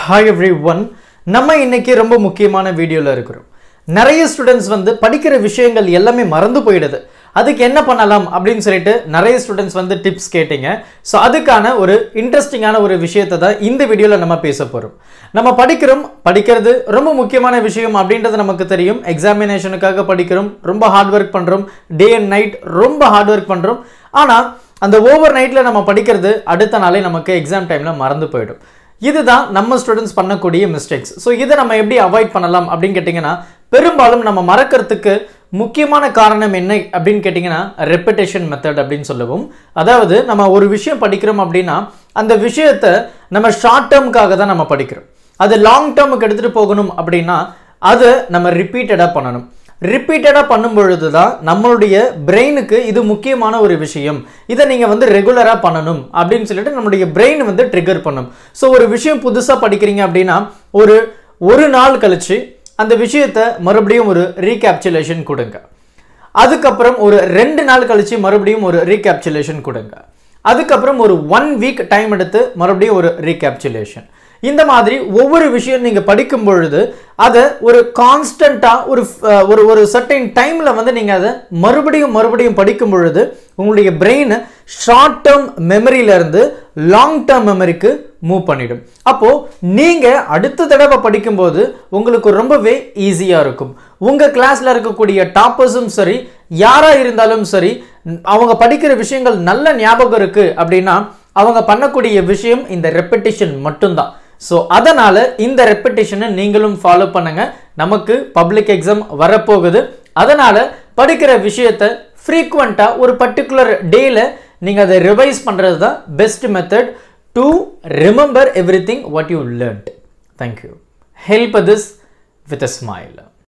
hi every one நம்ம இன்னைக்கு ரொம்ப முக்கியமான வீடியோவில் இருக்கிறோம் நிறைய ஸ்டூடெண்ட்ஸ் வந்து படிக்கிற விஷயங்கள் எல்லாமே மறந்து போயிடுது அதுக்கு என்ன பண்ணலாம் அப்படின்னு சொல்லிட்டு நிறைய ஸ்டூடெண்ட்ஸ் வந்து டிப்ஸ் கேட்டீங்க ஸோ அதுக்கான ஒரு இன்ட்ரெஸ்டிங்கான ஒரு விஷயத்தை தான் இந்த வீடியோவில் நம்ம பேச போகிறோம் நம்ம படிக்கிறோம் படிக்கிறது ரொம்ப முக்கியமான விஷயம் அப்படின்றது நமக்கு தெரியும் எக்ஸாமினேஷனுக்காக படிக்கிறோம் ரொம்ப ஹார்ட் ஒர்க் பண்ணுறோம் டே அண்ட் நைட் ரொம்ப ஹார்ட் ஒர்க் பண்ணுறோம் ஆனால் அந்த ஓவர் நைட்டில் நம்ம படிக்கிறது அடுத்த நாளே நமக்கு எக்ஸாம் டைமில் மறந்து போயிடும் இதுதான் நம்ம ஸ்டூடெண்ட்ஸ் பண்ணக்கூடிய மிஸ்டேக்ஸ் ஸோ இதை நம்ம எப்படி அவாய்ட் பண்ணலாம் அப்படின்னு கேட்டிங்கன்னா பெரும்பாலும் நம்ம மறக்கிறதுக்கு முக்கியமான காரணம் என்ன அப்படின்னு கேட்டிங்கன்னா ரெப்பிட்டேஷன் மெத்தட் அப்படின்னு சொல்லுவோம் அதாவது நம்ம ஒரு விஷயம் படிக்கிறோம் அப்படின்னா அந்த விஷயத்தை நம்ம ஷார்ட் டேர்முக்காக தான் நம்ம படிக்கிறோம் அது லாங் டேர்முக்கு எடுத்துகிட்டு போகணும் அப்படின்னா அதை நம்ம ரிப்பீட்டடாக பண்ணணும் ரிப்பீட்டடாக பண்ணும் பொழுது தான் நம்மளுடைய பிரெயினுக்கு இது முக்கியமான ஒரு விஷயம் இதை நீங்கள் வந்து ரெகுலராக பண்ணணும் அப்படின்னு சொல்லிட்டு நம்மளுடைய பிரெயின் வந்து ட்ரிகர் பண்ணும் ஸோ ஒரு விஷயம் புதுசாக படிக்கிறீங்க அப்படின்னா ஒரு ஒரு நாள் கழிச்சு அந்த விஷயத்தை மறுபடியும் ஒரு ரீகேப்சுலேஷன் கொடுங்க அதுக்கப்புறம் ஒரு ரெண்டு நாள் கழிச்சு மறுபடியும் ஒரு ரீகேப்சுலேஷன் கொடுங்க அதுக்கப்புறம் ஒரு ஒன் வீக் டைம் எடுத்து மறுபடியும் ஒரு ரீகேப்சுலேஷன் இந்த மாதிரி ஒவ்வொரு விஷயம் நீங்கள் படிக்கும் பொழுது அதை ஒரு கான்ஸ்டண்ட்டாக ஒரு அஹ், ஒரு ஒரு சர்டைன் டைமில் வந்து நீங்கள் அதை மறுபடியும் மறுபடியும் படிக்கும் பொழுது உங்களுடைய பிரெயின் ஷார்ட் டேர்ம் மெமரியிலேருந்து லாங் டேர்ம் மெமரிக்கு மூவ் பண்ணிடும் அப்போது நீங்கள் அடுத்த தடவை படிக்கும்போது உங்களுக்கு ரொம்பவே ஈஸியாக இருக்கும் உங்கள் கிளாஸில் இருக்கக்கூடிய டாப்பர்ஸும் சரி யாராக இருந்தாலும் சரி அவங்க படிக்கிற விஷயங்கள் நல்ல ஞாபகம் இருக்குது அப்படின்னா அவங்க பண்ணக்கூடிய விஷயம் இந்த ரெப்படிஷன் மட்டும்தான் ஸோ அதனால் இந்த ரெப்படிஷனை நீங்களும் ஃபாலோ பண்ணுங்க நமக்கு பப்ளிக் எக்ஸாம் வரப்போகுது அதனால் படிக்கிற விஷயத்தை ஃப்ரீக்வெண்ட்டாக ஒரு பர்டிகுலர் டேயில் நீங்கள் அதை ரிவைஸ் பண்ணுறது தான் best method to remember everything what you learnt thank you help this with a smile